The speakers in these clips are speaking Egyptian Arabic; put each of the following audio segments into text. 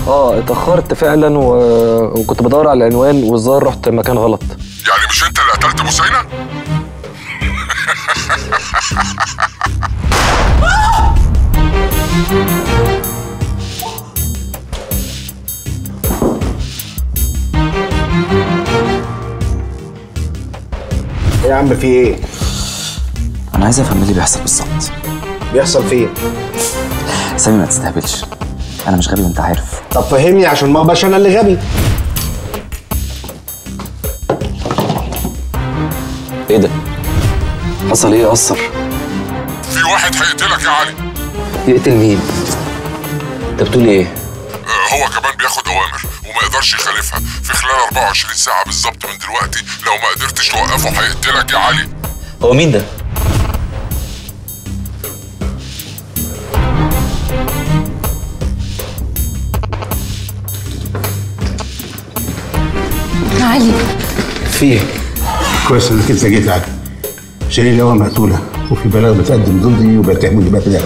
اه اتاخرت فعلا و... وكنت بدور على العنوان والظاهر رحت مكان غلط يعني مش انت اللي قتلت بوسينة؟ ايه يا عم في ايه؟ انا عايز افهم إيه اللي بيحصل بالظبط بيحصل فين؟ سامي ما تستهبلش انا مش غبي وانت عارف طب فهمني عشان ما ابقاش انا اللي غبي ايه ده حصل ايه اثر في واحد هيقتلك يا علي يقتل مين انت بتقول ايه آه، هو كمان بياخد اوامر وما يقدرش يخالفها في خلال 24 ساعة بالظبط من دلوقتي لو ما قدرتش توقفه هيقتلك يا علي هو مين ده علي في ايه كويس انك انت جيت علي شيرين هو مقتوله وفي بلاغ بتقدم ضدي وبتعمل لي بلاغ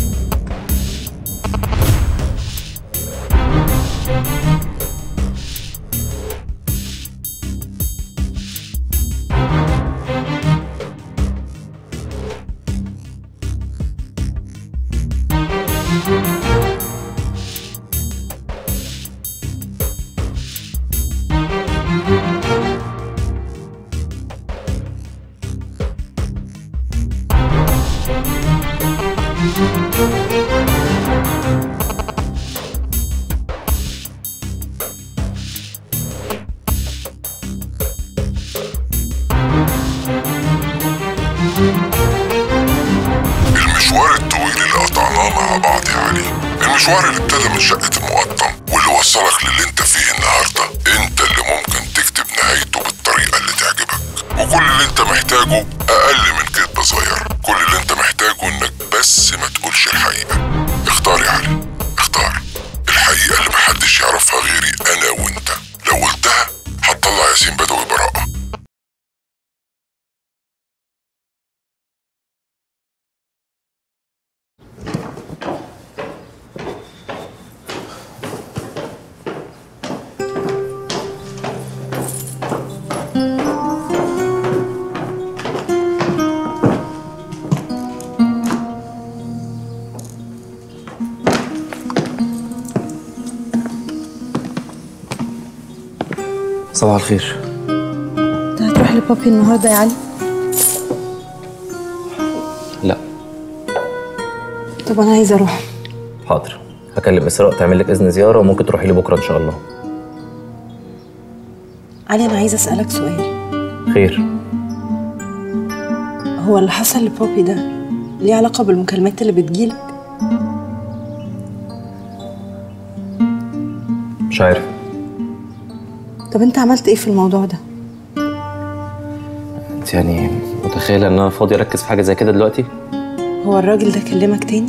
المشوار الطويل اللي قطعناه مع بعض يا علي المشوار اللي ابتدى من شقة المقطم واللي وصلك للي انت فيه النهاردة انت اللي ممكن تكتب نهايته بالطريقة اللي تعجبك وكل اللي انت محتاجه اقل من كذبة صغير كل اللي انت محتاجه انك بس ما تقولش الحقيقة اختار يا علي اختار الحقيقة اللي محدش يعرفها غيري انا وانت لو قلتها هتطلع ياسين بدوي براءة صباح الخير انت هتروح لبابي النهارده يا علي لا طب انا عايزه اروح حاضر هكلم اسراء تعمل لك اذن زياره وممكن تروحي لي بكره ان شاء الله علي انا عايزه اسالك سؤال خير هو اللي حصل لبابي ده ليه علاقه بالمكالمات اللي بتجيلك مش عارف طب انت عملت ايه في الموضوع ده انت يعني متخيله ان انا فاضي اركز في حاجه زي كده دلوقتي هو الراجل ده كلمك تاني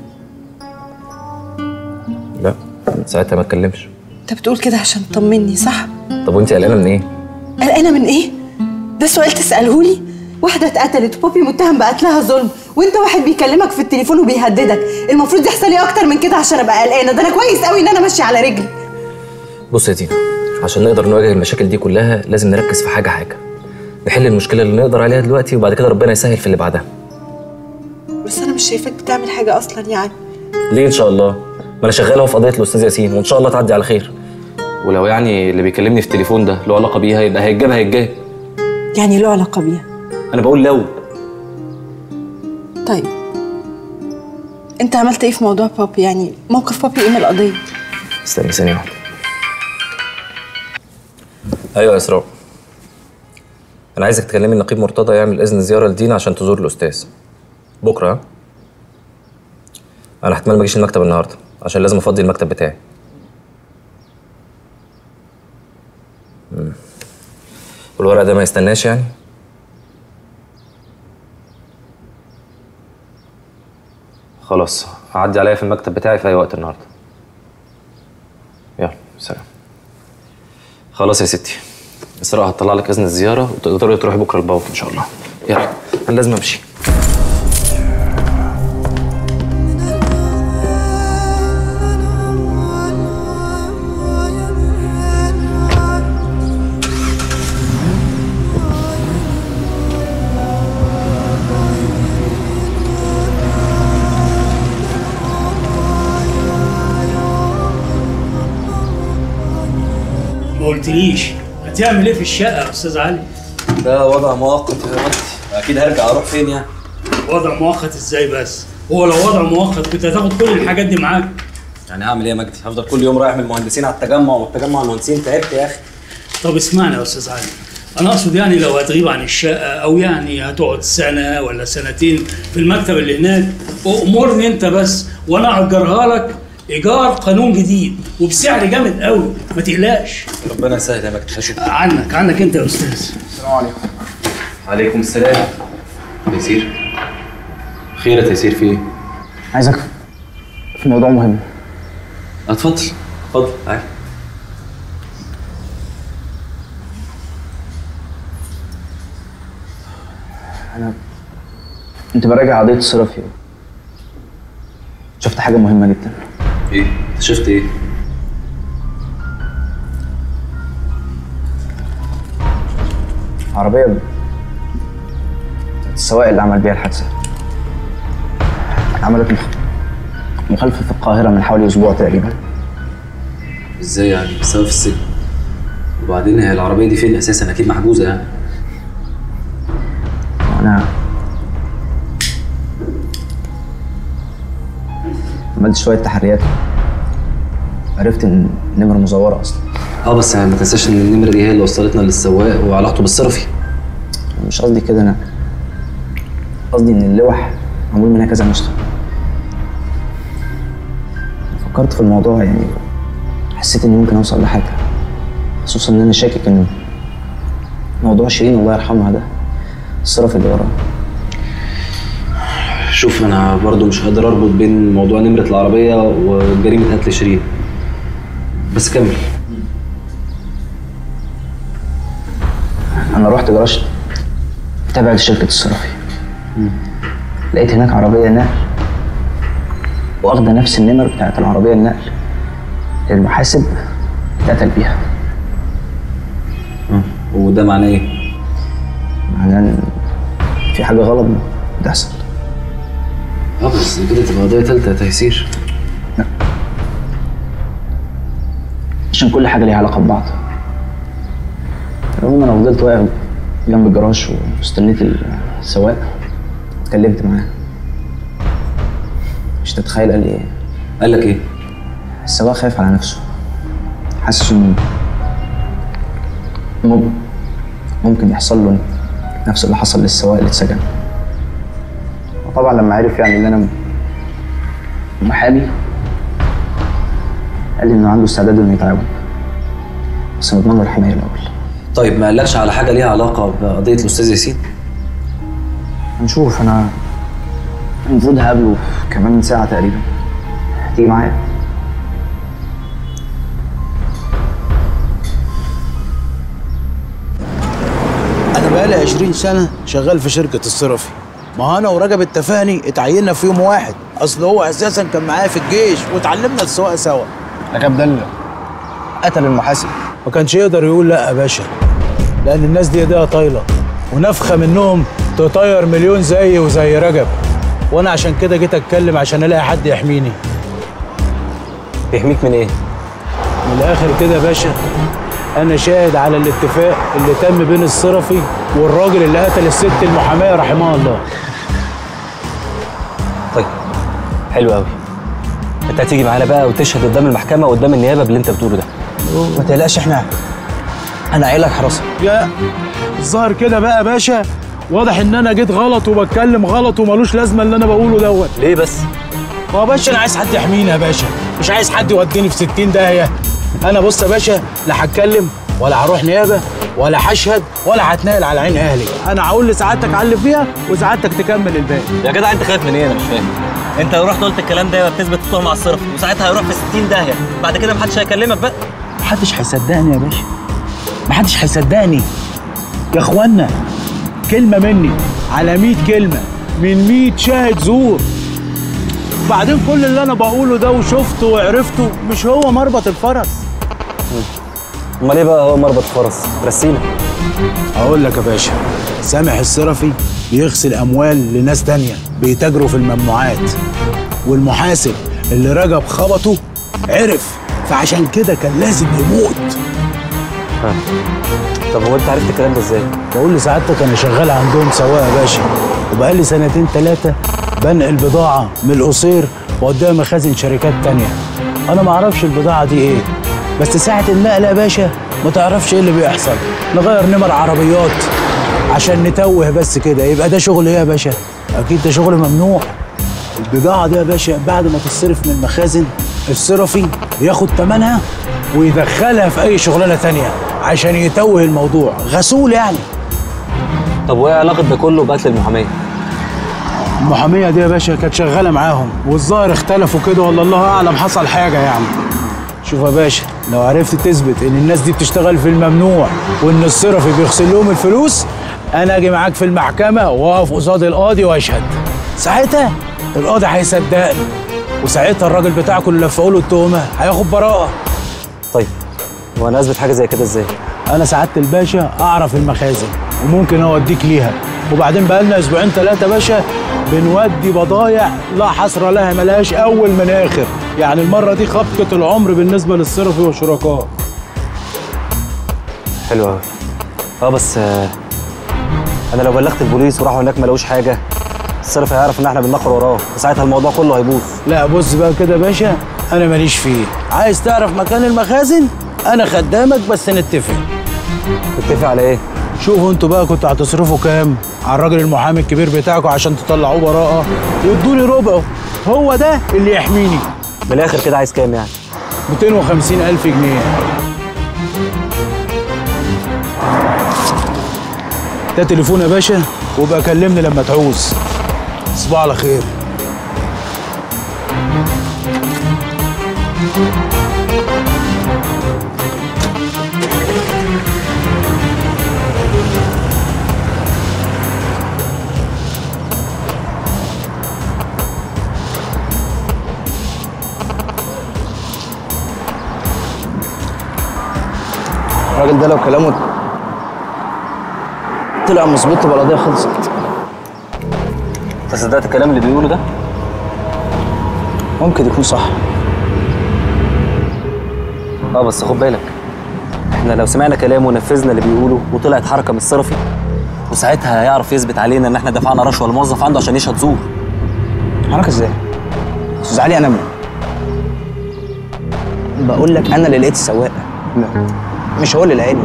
لا من ساعتها ما اتكلمش انت بتقول كده عشان تطمني صح طب وانت قلقانه من ايه قلقانه من ايه ده سؤال تساله لي واحده اتقتلت وبابي متهم بقتلها ظلم وانت واحد بيكلمك في التليفون وبيهددك المفروض يحصل ايه اكتر من كده عشان ابقى قلقانه ده انا كويس قوي ان انا ماشيه على رجلي بص يا تينا عشان نقدر نواجه المشاكل دي كلها لازم نركز في حاجه حاجه نحل المشكله اللي نقدر عليها دلوقتي وبعد كده ربنا يسهل في اللي بعدها بس انا مش شايفاك بتعمل حاجه اصلا يعني ليه ان شاء الله ما انا شغال اهو في قضيه الاستاذ ياسين وان شاء الله تعدي على خير ولو يعني اللي بيكلمني في التليفون ده له علاقه بيها يبقى هيتجاب هيتجاب يعني له علاقه بيها انا بقول لو طيب انت عملت ايه في موضوع بابي يعني موقف بابي ايه من القضيه استني ثانيه واحده ايوه يا اسراء انا عايزك تكلمي النقيب مرتضى يعمل اذن زياره لدينا عشان تزور الاستاذ بكره ها؟ انا احتمال ما اجيش المكتب النهارده عشان لازم افضي المكتب بتاعي مم. والورق ده ما يستناش يعني خلاص هعدي عليا في المكتب بتاعي في اي وقت النهارده يلا سلام خلاص يا ستي اسراء هتطلع لك اذن الزياره وتقدري تروحي بكره البوك ان شاء الله يلا انا لازم امشي قلتليش هتعمل ايه في الشقه يا استاذ علي ده وضع مؤقت يا مجدي اكيد هرجع اروح فين يعني وضع مؤقت ازاي بس هو لو وضع مؤقت كنت هتاخد كل الحاجات دي معاك يعني هعمل ايه يا مجدي هفضل كل يوم رايح من المهندسين على التجمع والتجمع المهندسين تعبت يا اخي طب اسمعني يا استاذ علي انا اقصد يعني لو هتغيب عن الشقه او يعني هتقعد سنه ولا سنتين في المكتب اللي هناك امرني انت بس وانا اجرها لك ايجار قانون جديد وبسعر جامد قوي ما تقلقش ربنا يسهل يا مجدي هشوف عنك عنك انت يا استاذ السلام عليكم عليكم السلام تيسير خير يا تيسير في ايه؟ عايزك في موضوع مهم اتفضل اتفضل تعالى كنت براجع قضيه الصرافي شفت حاجه مهمه جدا ايه؟ انت شفت ايه؟ عربيه ب- السواق اللي عمل بيها الحادثه عملت مخ... مخالفه في القاهره من حوالي اسبوع تقريبا ازاي يعني؟ بسبب السجن وبعدين هي العربيه دي فين اساسا؟ اكيد محجوزه يعني انا عملت شويه تحريات عرفت ان النمره مزوره اصلا اه بس يعني ما تنساش ان النمره دي هي اللي وصلتنا للسواق وعلاقته بالصرفي مش قصدي كده انا قصدي ان اللوح معمول منها كذا نسخه فكرت في الموضوع يعني حسيت اني ممكن اوصل لحاجه خصوصا ان انا شاكك ان موضوع شيرين الله يرحمها ده الصرف اللي وراه شوف انا برضو مش قادر اربط بين موضوع نمره العربيه وجريمه قتل شيرين بس كمل انا رحت جراج تابع لشركه الصرافي لقيت هناك عربيه نقل واخده نفس النمر بتاعت العربيه النقل المحاسب اتقتل بيها وده معناه ايه؟ معناه ان في حاجه غلط بتحصل اه بس كده تبقى قضيه تالته يا تيسير عشان كل حاجه ليها علاقه ببعض المهم انا فضلت واقف جنب الجراج واستنيت السواق اتكلمت معاه مش تتخيل قال لي ايه قال لك ايه؟ السواق خايف على نفسه حاسس انه مم- ممكن يحصل له نفس اللي حصل للسواق اللي اتسجن وطبعا لما عرف يعني ان انا محامي قال لي انه عنده استعداد انه يتعاون بس نضمن له الحمايه الاول طيب ما قالكش على حاجه ليها علاقه بقضيه الاستاذ ياسين؟ هنشوف انا المفروض هقابله كمان ساعه تقريبا تيجي معايا انا بقالي 20 سنه شغال في شركه الصرفي ما انا ورجب التفاني اتعيننا في يوم واحد اصل هو اساسا كان معايا في الجيش واتعلمنا السواقه سوا رجب ده اللي قتل المحاسب ما كانش يقدر يقول لا يا باشا لان الناس دي ايديها طايله ونفخه منهم تطير مليون زيي وزي رجب وانا عشان كده جيت اتكلم عشان الاقي حد يحميني يحميك من ايه؟ من الاخر كده يا باشا انا شاهد على الاتفاق اللي تم بين الصرفي والراجل اللي قتل الست المحاميه رحمها الله طيب حلو قوي انت هتيجي معانا بقى وتشهد قدام المحكمه وقدام النيابه باللي انت بتقوله ده ما تقلقش احنا انا عيلك حراسه يا الظاهر كده بقى يا باشا واضح ان انا جيت غلط وبتكلم غلط وملوش لازمه اللي انا بقوله دوت ليه بس؟ ما هو باشا انا عايز حد يحميني يا باشا مش عايز حد يوديني في 60 داهيه انا بص يا باشا لا هتكلم ولا هروح نيابه ولا هشهد ولا هتنقل على عين اهلي انا هقول لسعادتك على اللي فيها وسعادتك تكمل الباقي يا جدع انت خايف من ايه انا مش فاهم انت لو رحت قلت الكلام ده يبقى بتثبت التهمه على الصرف وساعتها هيروح في 60 داهيه بعد كده محدش هيكلمك بقى محدش هيصدقني يا باشا محدش هيصدقني يا اخوانا كلمة مني على 100 كلمة من 100 شاهد زور بعدين كل اللي انا بقوله ده وشفته وعرفته مش هو مربط الفرس امال ايه بقى هو مربط فرس رسينا اقول لك يا باشا سامح الصرفي بيغسل اموال لناس تانية بيتاجروا في الممنوعات والمحاسب اللي رجب خبطه عرف فعشان كده كان لازم يموت طب هو انت عرفت الكلام ده ازاي؟ بقول لي سعادتك انا شغال عندهم سواق يا باشا وبقالي سنتين ثلاثه بنقل بضاعه من القصير وقدام مخازن شركات تانية انا ما اعرفش البضاعه دي ايه بس ساعه النقل يا باشا ما تعرفش ايه اللي بيحصل نغير نمر عربيات عشان نتوه بس كده يبقى ده شغل ايه يا باشا اكيد ده شغل ممنوع البضاعه دي يا باشا بعد ما تتصرف من المخازن الصرفي ياخد ثمنها ويدخلها في اي شغلانه تانية عشان يتوه الموضوع غسول يعني طب وايه علاقه ده كله بقتل المحاميه؟ المحاميه دي يا باشا كانت شغاله معاهم والظاهر اختلفوا كده ولا الله اعلم حصل حاجه يعني شوف يا باشا لو عرفت تثبت ان الناس دي بتشتغل في الممنوع وان الصرفي بيغسل لهم الفلوس انا اجي معاك في المحكمه واقف قصاد القاضي واشهد ساعتها القاضي هيصدقني وساعتها الراجل بتاعكم اللي لفقوا له التهمه هياخد براءه طيب وانا اثبت حاجه زي كده ازاي؟ انا سعاده الباشا اعرف المخازن وممكن اوديك ليها وبعدين بقالنا اسبوعين ثلاثه باشا بنودي بضايع لا حصر لها ملهاش اول من اخر يعني المره دي خبطه العمر بالنسبه للصرفي والشركاء حلو قوي اه بس آه، انا لو بلغت البوليس وراحوا هناك ما لقوش حاجه الصرف هيعرف ان احنا بننقر وراه وساعتها الموضوع كله هيبوظ لا بص بقى كده يا باشا انا ماليش فيه عايز تعرف مكان المخازن انا خدامك بس نتفق نتفق على ايه؟ شوفوا انتوا بقى كنتوا هتصرفوا كام على الراجل المحامي الكبير بتاعكم عشان تطلعوه براءه وادوني ربعه هو ده اللي يحميني من الاخر كده عايز كام يعني؟ 250 ألف جنيه ده تليفون يا باشا وابقى كلمني لما تعوز صباح على خير الراجل ده لو كلامه طلع مظبوط تبقى القضيه خلصت انت صدقت الكلام اللي بيقوله ده؟ ممكن يكون صح اه بس خد بالك احنا لو سمعنا كلامه ونفذنا اللي بيقوله وطلعت حركه من الصرفي وساعتها هيعرف يثبت علينا ان احنا دفعنا رشوه لموظف عنده عشان يشهد زور حركه ازاي؟ استاذ علي انا بقول لك انا اللي لقيت السواق لا مش هو اللي لقاني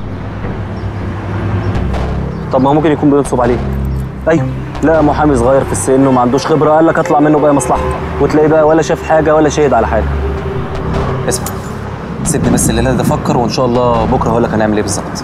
طب ما هو ممكن يكون بينصب عليك ايوه لا محامي صغير في السن وما عندوش خبره قال لك اطلع منه باي مصلحه وتلاقيه بقى ولا شاف حاجه ولا شهد على حاجه اسمع سيبني بس الليله ده افكر وان شاء الله بكره هقول لك هنعمل ايه بالظبط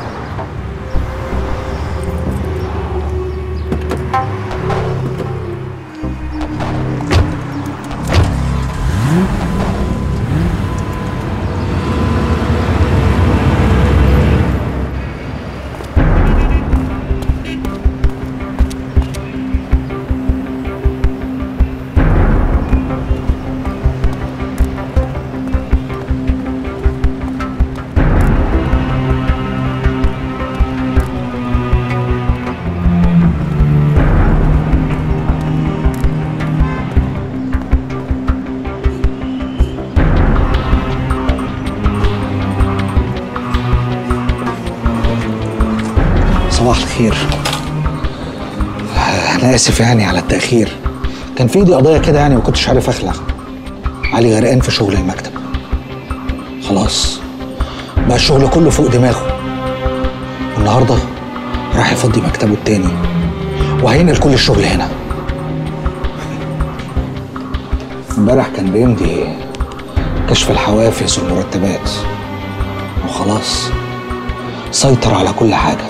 صباح الخير انا اسف يعني على التاخير كان في ايدي قضيه كده يعني ما كنتش عارف اخلع علي غرقان في شغل المكتب خلاص بقى الشغل كله فوق دماغه والنهارده راح يفضي مكتبه التاني وهينقل كل الشغل هنا امبارح كان بيمضي كشف الحوافز والمرتبات وخلاص سيطر على كل حاجه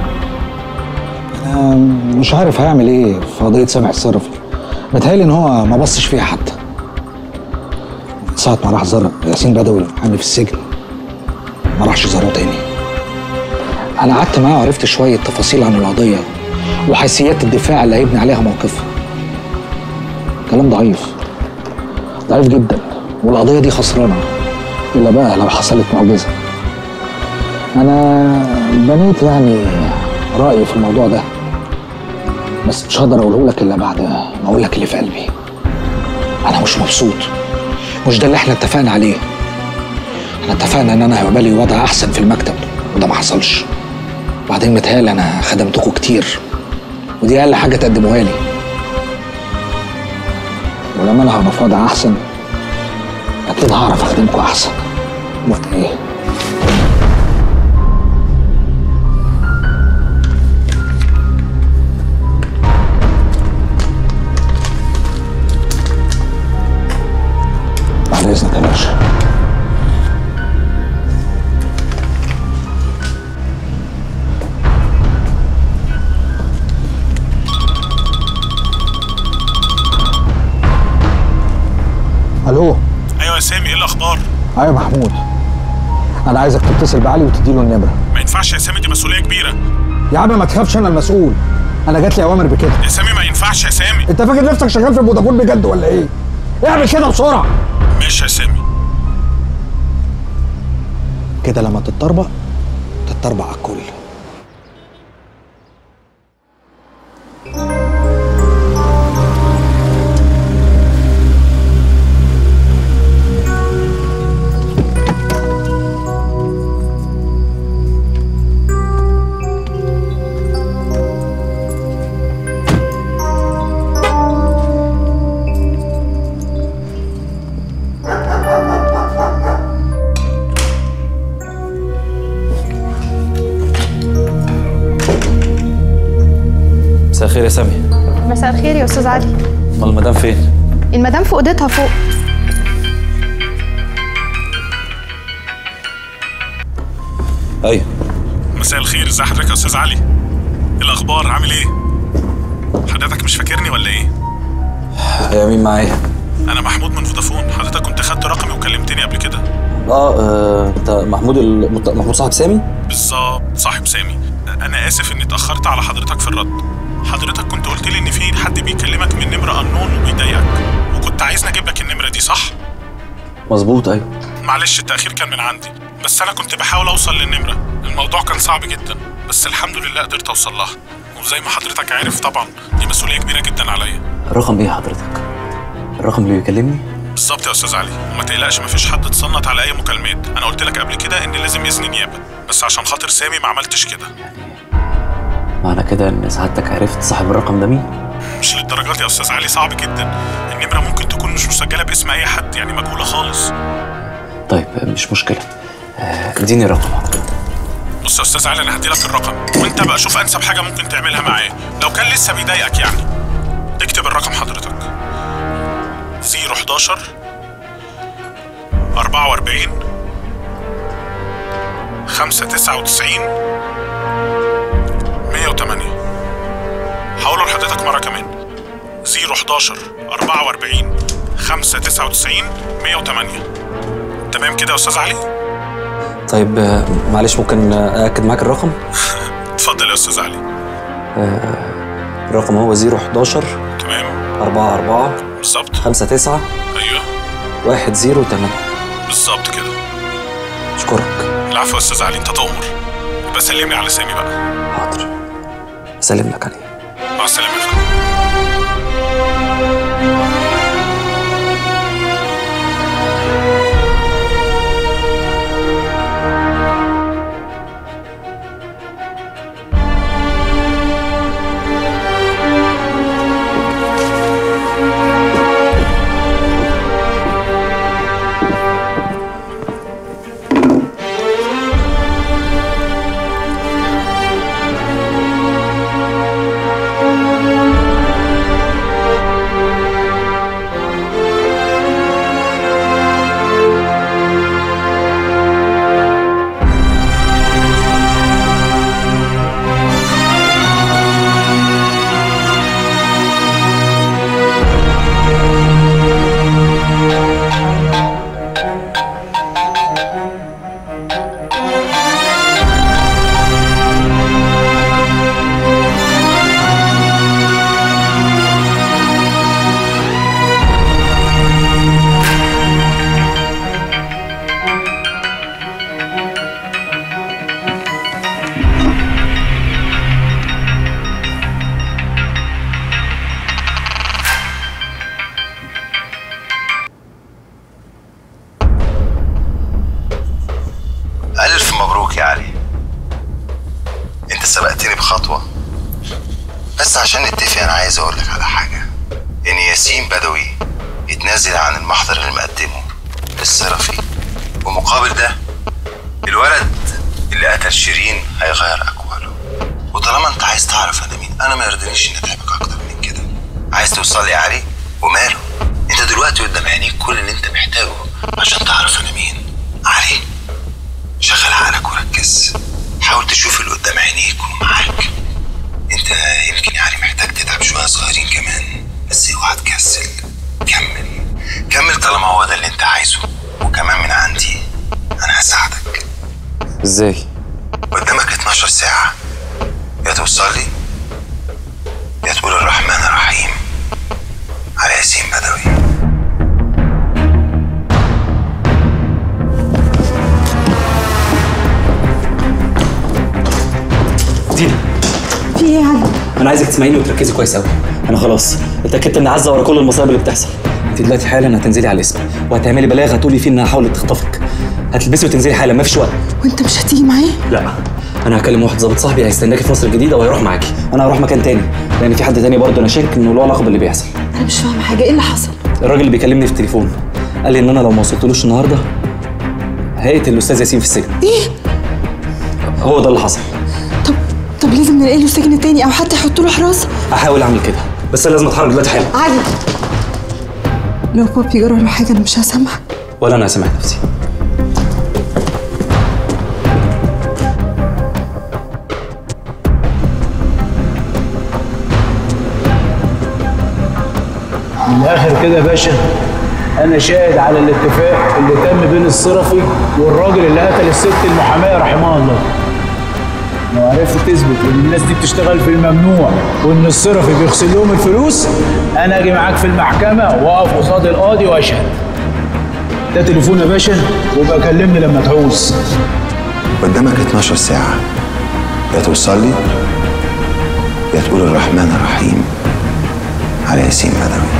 أنا مش عارف هيعمل ايه في قضية سامح الصرفي متهيألي ان هو ما بصش فيها حتى من ساعة ما راح زار ياسين بدوي المحامي في السجن ما راحش زاره تاني انا قعدت معاه وعرفت شوية تفاصيل عن القضية وحيثيات الدفاع اللي هيبني عليها موقفه كلام ضعيف ضعيف جدا والقضية دي خسرانة إلا بقى لو حصلت معجزة أنا بنيت يعني رأيي في الموضوع ده بس مش هقدر أقوله لك إلا بعد ما أقول لك اللي في قلبي أنا مش مبسوط مش ده اللي إحنا اتفقنا عليه إحنا اتفقنا إن أنا هيبقى لي وضع أحسن في المكتب وده ما حصلش وبعدين متهيألي انا خدمتكم كتير ودي اقل حاجه تقدموها لي ولما انا هبقى في وضع احسن اكيد هعرف اخدمكم احسن وقت ايه بعد اذنك يا باشا الو ايوه يا سامي ايه الاخبار ايوه محمود انا عايزك تتصل بعلي وتديله النمره ما ينفعش يا سامي دي مسؤوليه كبيره يا عم ما تخافش انا المسؤول انا جات لي اوامر بكده يا سامي ما ينفعش يا سامي انت فاكر نفسك شغال في فودافون بجد ولا ايه اعمل كده بسرعه ماشي يا سامي كده لما تتطربق تتطربق على الكل مساء الخير يا سامي مساء الخير يا استاذ علي امال المدام فين المدام في اوضتها فوق ايوه مساء الخير ازي حضرتك يا استاذ علي ايه الاخبار عامل ايه حضرتك مش فاكرني ولا ايه يا مين معايا انا محمود من فودافون حضرتك كنت خدت رقمي وكلمتني قبل كده اه آه، انت محمود المت... محمود صاحب سامي بالظبط صاحب سامي انا اسف اني اتاخرت على حضرتك في الرد حضرتك كنت قلت لي ان في حد بيكلمك من نمره انون وبيضايقك وكنت عايزني اجيب لك النمره دي صح مظبوط ايوه معلش التاخير كان من عندي بس انا كنت بحاول اوصل للنمره الموضوع كان صعب جدا بس الحمد لله قدرت اوصل لها وزي ما حضرتك عارف طبعا دي مسؤوليه كبيره جدا عليا الرقم ايه حضرتك الرقم اللي بيكلمني بالظبط يا استاذ علي وما تقلقش مفيش حد اتصنت على اي مكالمات انا قلت لك قبل كده ان لازم اذن نيابه بس عشان خاطر سامي ما عملتش كده معنى كده ان سعادتك عرفت صاحب الرقم ده مين مش للدرجات دي يا استاذ علي صعب جدا النمره ممكن تكون مش مسجله باسم اي حد يعني مجهوله خالص طيب مش مشكله آه، اديني الرقم حضرتك بص يا استاذ علي انا هدي لك الرقم وانت بقى شوف انسب حاجه ممكن تعملها معاه لو كان لسه بيضايقك يعني اكتب الرقم حضرتك 011 44 599 108 هقوله لحضرتك مره كمان 011 44 599 108 تمام كده يا استاذ علي طيب آه، معلش ممكن آه، اكد معاك الرقم اتفضل يا استاذ علي آه، الرقم هو 011 تمام 44 بالظبط 59 ايوه 108 بالظبط كده اشكرك العفو يا استاذ علي انت تؤمر يبقى سلمني على سامي بقى حاضر اسلم لك عليه مع السلامه يا فندم بس عشان نتفق انا عايز اقول لك على حاجه ان ياسين بدوي يتنازل عن المحضر اللي مقدمه للصرفي ومقابل ده الولد اللي قتل شيرين هيغير اقواله وطالما انت عايز تعرف انا مين انا ما يرضينيش اني اتعبك اكتر من كده عايز توصل لي يا علي وماله انت دلوقتي قدام عينيك كل اللي انت محتاجه عشان تعرف انا مين علي شغل عقلك وركز حاول تشوف اللي قدام عينيك ومعاك انت يمكن يا علي محتاج تتعب شويه صغيرين كمان بس اوعى تكسل كمل كمل طالما هو ده اللي انت عايزه وكمان من عندي انا هساعدك ازاي قدامك 12 ساعه يا توصل لي يا تقول الرحمن الرحيم على ياسين بدوي دينا في ايه يا علي انا عايزك تسمعيني وتركزي كويس قوي انا خلاص اتاكدت ان عزه ورا كل المصايب اللي بتحصل انت دلوقتي حالا هتنزلي على الاسم وهتعملي بلاغ هتقولي فيه انها حاولت تخطفك هتلبسي وتنزلي حالا مفيش وقت وانت مش هتيجي معايا لا انا هكلم واحد ظابط صاحبي هيستناكي في مصر الجديده وهيروح معاكي انا هروح مكان تاني لان في حد تاني برضه انا شاك انه له علاقه باللي بيحصل انا مش فاهمه حاجه ايه اللي حصل الراجل اللي بيكلمني في التليفون قال لي ان انا لو ما وصلتلوش النهارده هيقتل الاستاذ ياسين في السجن ايه هو ده اللي حصل طب لازم نلاقي له سجن تاني او حتى يحط له حراسه هحاول اعمل كده بس انا لازم اتحرك دلوقتي حالا علي لو بابي جرى له حاجه انا مش هسامحك ولا انا هسامح نفسي من الاخر كده يا باشا انا شاهد على الاتفاق اللي تم بين الصرفي والراجل اللي قتل الست المحاميه رحمها الله لو عرفت تثبت ان الناس دي بتشتغل في الممنوع وان الصرفي بيغسل لهم الفلوس انا اجي معاك في المحكمه واقف قصاد القاضي واشهد ده تليفون يا باشا وابقى كلمني لما تعوز قدامك 12 ساعة يا توصل لي يا تقول الرحمن الرحيم على ياسين بدوي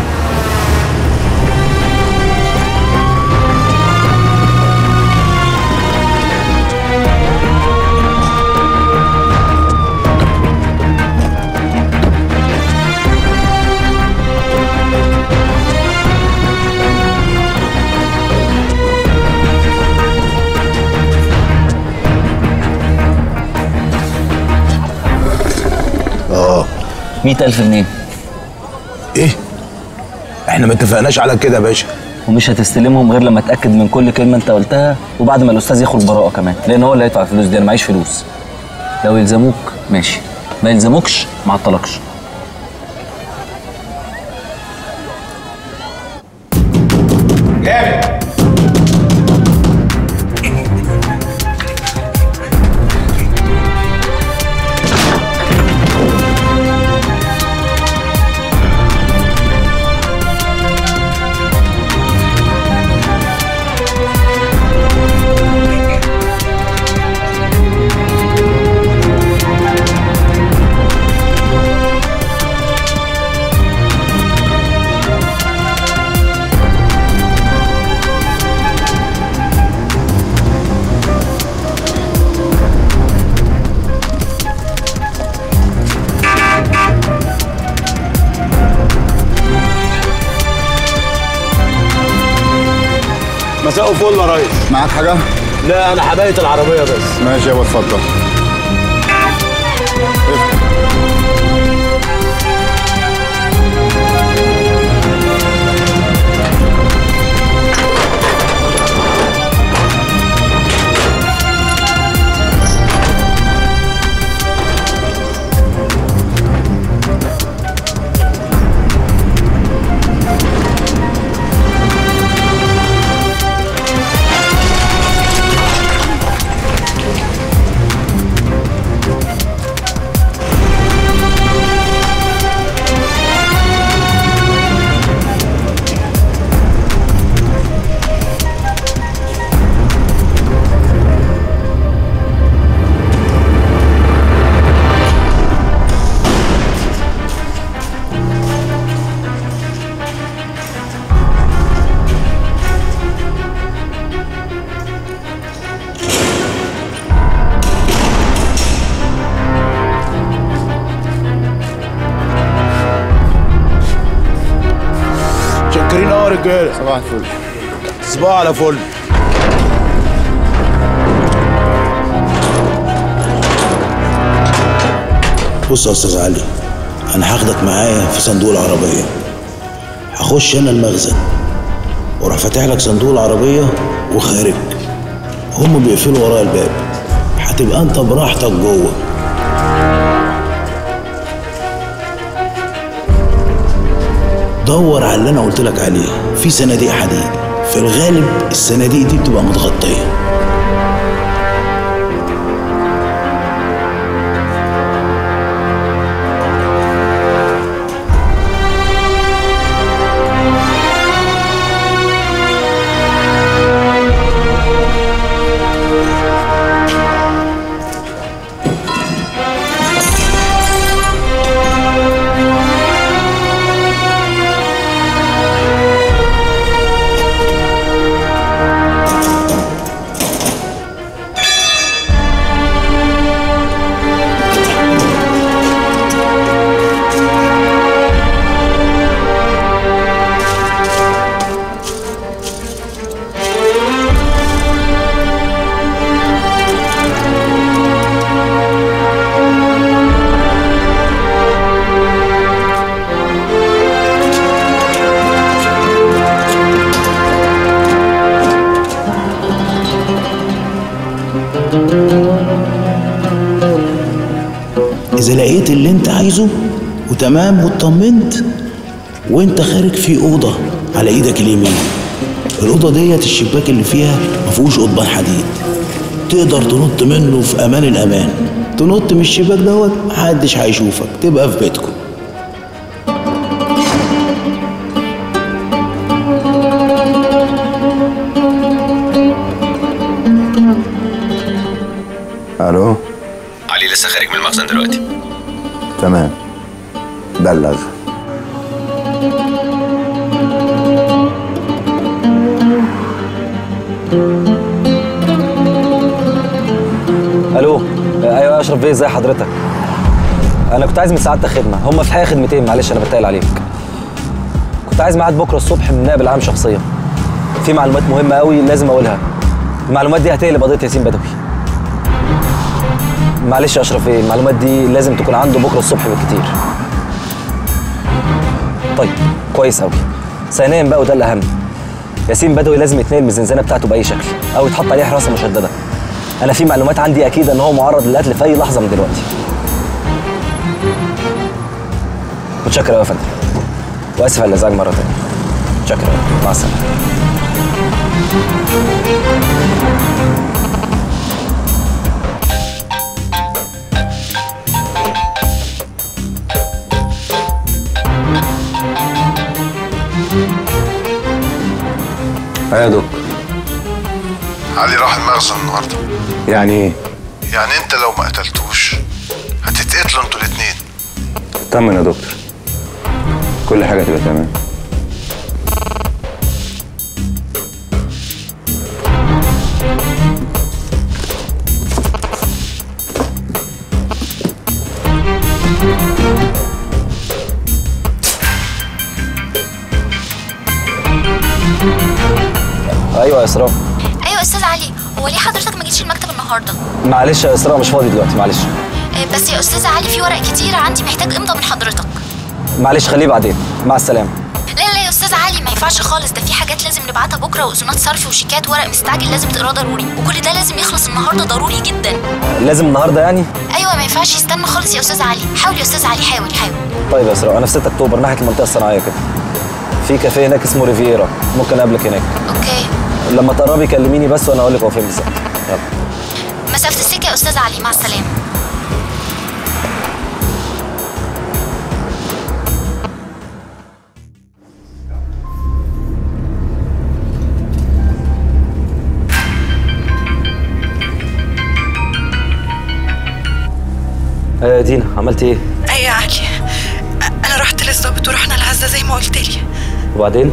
اه 100000 جنيه ايه احنا ما اتفقناش على كده يا باشا ومش هتستلمهم غير لما اتاكد من كل كلمه انت قلتها وبعد ما الاستاذ يخرج براءه كمان لان هو اللي هيدفع الفلوس دي انا معيش فلوس لو يلزموك ماشي ما يلزموكش ما عطلكش جامد مساء فل يا ريس معاك حاجة؟ لا انا حبايه العربيه بس ماشي يابا اتفضل رجاله صباح الفل صباح على فل بص يا استاذ علي انا هاخدك معايا في صندوق العربيه هخش انا المخزن واروح فاتح لك صندوق العربيه وخارج هم بيقفلوا ورايا الباب هتبقى انت براحتك جوه دور على اللي انا قلت لك عليه في صناديق حديد في الغالب الصناديق دي بتبقى متغطيه إذا لقيت اللي أنت عايزه وتمام واطمنت وأنت خارج في أوضة على إيدك اليمين الأوضة ديت الشباك اللي فيها مفيهوش قضبان حديد تقدر تنط منه في أمان الأمان تنط من الشباك دوت محدش هيشوفك تبقى في بيتكم الو علي لسه خارج من المخزن دلوقتي تمام بلغ الو آه، ايوه يا اشرف بيه ازي حضرتك انا كنت عايز من سعادتك خدمه هم في الحقيقه خدمتين معلش انا بتقل عليك كنت عايز ميعاد بكره الصبح من النائب العام شخصيا في معلومات مهمه قوي لازم اقولها المعلومات دي هتقلب قضيه ياسين بدوي معلش يا اشرف بيه المعلومات دي لازم تكون عنده بكره الصبح بالكتير طيب كويس قوي ثانيا بقى وده الاهم ياسين بدوي لازم يتنقل من الزنزانه بتاعته باي شكل او يتحط عليه حراسه مشدده انا في معلومات عندي اكيد ان هو معرض للقتل في اي لحظه من دلوقتي متشكر قوي يا فندم واسف على الازعاج مره تانية متشكر قوي مع السلامه يا دكتور علي راح المخزن النهارده يعني ايه؟ يعني انت لو ما قتلتوش هتتقتلوا انتوا الاتنين طمن يا دكتور كل حاجة تبقى تمام ايوه يا اسراء ايوه استاذ علي هو ليه حضرتك ما جيتش المكتب النهارده معلش يا اسراء مش فاضي دلوقتي معلش آه، بس يا استاذ علي في ورق كتير عندي محتاج امضى من حضرتك معلش خليه بعدين مع السلامه لا لا يا استاذ علي ما ينفعش خالص ده في حاجات لازم نبعتها بكره واذونات صرف وشيكات ورق مستعجل لازم تقراه ضروري وكل ده لازم يخلص النهارده ضروري جدا لازم النهارده يعني ايوه ما ينفعش يستنى خالص يا استاذ علي حاول يا استاذ علي حاول حاول طيب يا اسراء انا في 6 اكتوبر ناحيه المنطقه الصناعيه كده في كافيه هناك اسمه ريفيرا ممكن اقابلك هناك اوكي لما تقربي كلميني بس وانا اقول لك هو فين بالظبط يلا مسافه السكه يا استاذ علي مع السلامه ايه يا دينا عملتي ايه اي يا علي انا رحت للظابط ورحنا العزة زي ما قلت لي وبعدين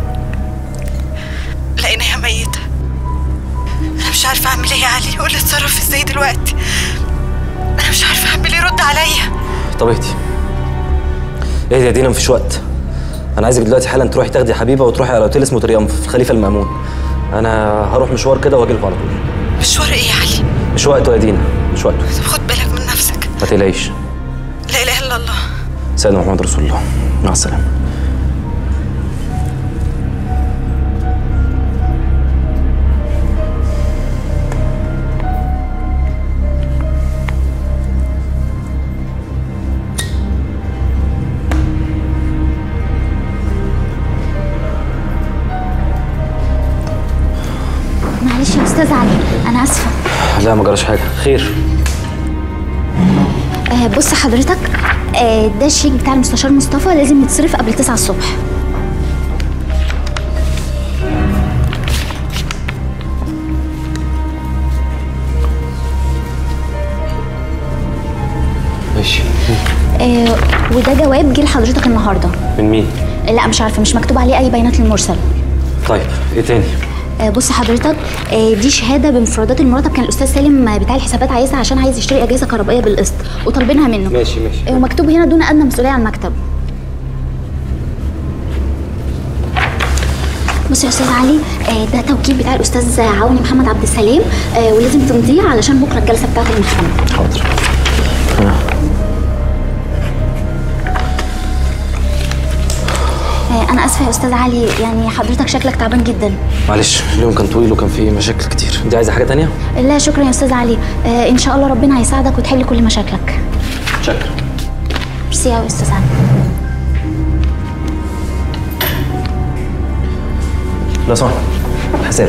لقيناها ميتة انا مش عارفة اعمل ايه يا علي قول لي اتصرف ازاي دلوقتي انا مش عارفة اعمل ايه رد عليا طب اهدي اهدي يا دينا مفيش وقت انا عايزك دلوقتي حالا تروحي تاخدي حبيبه وتروحي على اوتيل اسمه تريومف في الخليفه المامون انا هروح مشوار كده واجي لكم على طول مشوار ايه يا علي مش وقته يا دينا مش وقته طب خد بالك من نفسك ما تقلقيش لا اله الا الله سيدنا محمد رسول الله مع السلامه معلش يا استاذ علي انا اسفه لا ما جراش حاجه خير آه بص حضرتك آه ده الشيك بتاع المستشار مصطفى لازم يتصرف قبل 9 الصبح ماشي آه وده جواب جه لحضرتك النهارده من مين آه لا مش عارفه مش مكتوب عليه اي بيانات للمرسل طيب ايه تاني آه بص حضرتك آه دي شهاده بمفردات المرتب كان الاستاذ سالم آه، بتاع الحسابات عايزها عشان عايز يشتري اجهزه كهربائيه بالقسط وطالبينها منه ماشي ماشي آه ومكتوب هنا دون ادنى مسؤوليه عن المكتب بص يا استاذ علي آه ده توكيل بتاع الاستاذ عوني محمد عبد السلام آه ولازم تمضيه علشان بكره الجلسه بتاعه المحكمه حاضر آه انا اسفه يا استاذ علي يعني حضرتك شكلك تعبان جدا معلش اليوم كان طويل وكان فيه مشاكل كتير انت عايزه حاجه تانية لا شكرا يا استاذ علي آه ان شاء الله ربنا هيساعدك وتحل كل مشاكلك شكرا ميرسي قوي يا استاذ علي لا صح حساب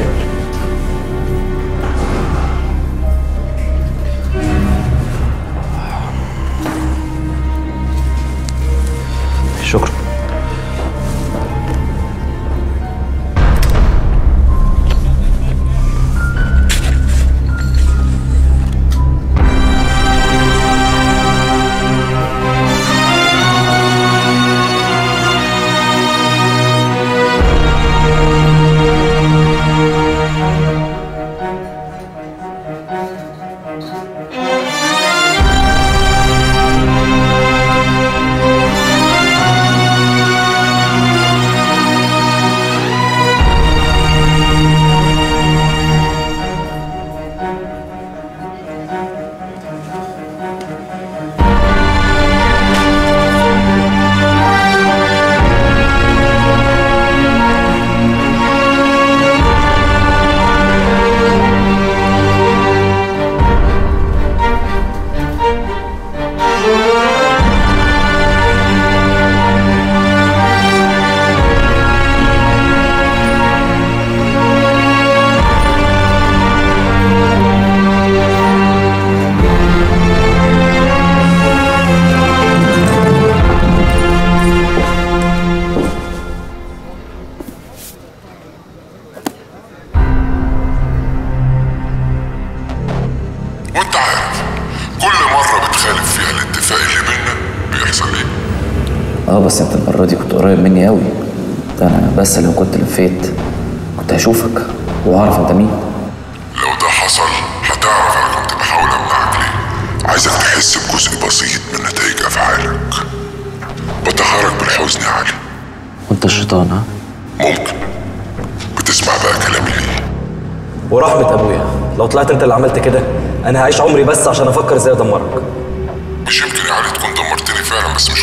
شكرا وانت عارف كل مرة بتخالف فيها الاتفاق اللي بينا بيحصل ايه اه بس انت المره دي كنت قريب مني قوي ده انا بس لو كنت لفيت كنت هشوفك واعرف انت مين لو ده حصل هتعرف انا كنت بحاول امنعك ليه عايزك تحس بجزء بسيط من نتائج افعالك بطهرك بالحزن يا علي وانت الشيطان ها ممكن بتسمع بقى كلامي ليه ورحمة أبويا لو طلعت أنت اللي عملت كده أنا هعيش عمري بس عشان أفكر إزاي أدمرك مش يمكن يا علي تكون دمرتني فعلا بس مش